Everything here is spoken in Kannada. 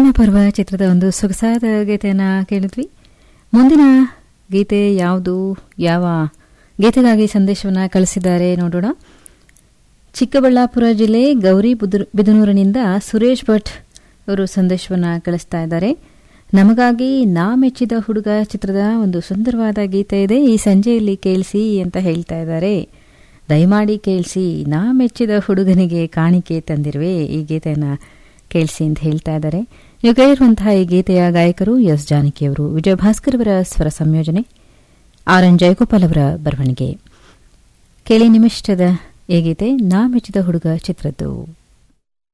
ಪ್ರೇಮ ಪರ್ವ ಚಿತ್ರದ ಒಂದು ಸೊಗಸಾದ ಗೀತೆಯನ್ನು ಕೇಳಿದ್ವಿ ಮುಂದಿನ ಗೀತೆ ಯಾವುದು ಯಾವ ಗೀತೆಗಾಗಿ ಸಂದೇಶವನ್ನು ಕಳಿಸಿದ್ದಾರೆ ನೋಡೋಣ ಚಿಕ್ಕಬಳ್ಳಾಪುರ ಜಿಲ್ಲೆ ಗೌರಿ ಬಿದನೂರಿನಿಂದ ಸುರೇಶ್ ಭಟ್ ಅವರು ಸಂದೇಶವನ್ನು ಕಳಿಸ್ತಾ ಇದ್ದಾರೆ ನಮಗಾಗಿ ನಾ ಮೆಚ್ಚಿದ ಹುಡುಗ ಚಿತ್ರದ ಒಂದು ಸುಂದರವಾದ ಗೀತೆ ಇದೆ ಈ ಸಂಜೆಯಲ್ಲಿ ಕೇಳಿಸಿ ಅಂತ ಹೇಳ್ತಾ ಇದ್ದಾರೆ ದಯಮಾಡಿ ಕೇಳಿಸಿ ನಾ ಮೆಚ್ಚಿದ ಹುಡುಗನಿಗೆ ಕಾಣಿಕೆ ತಂದಿರುವೆ ಈ ಗೀತೆಯನ್ನು ಕೇಳಿಸಿ ಅಂತ ಹೇಳ್ತಾ ಇದ್ದಾರೆ ನೀವು ಕೇಳಿರುವಂತಹ ಈ ಗೀತೆಯ ಗಾಯಕರು ಎಸ್ ಜಾನಕಿಯವರು ವಿಜಯ ಭಾಸ್ಕರ್ ಅವರ ಸ್ವರ ಸಂಯೋಜನೆ ಆರ್ ಎನ್ ಜಯಗೋಪಾಲ್ ಅವರ ಬರವಣಿಗೆ ಕೇಳಿ ನಿಮಿಷ್ಟದ ಈ ಗೀತೆ ನಾ ಮೆಚ್ಚಿದ ಹುಡುಗ ಚಿತ್ರದ್ದು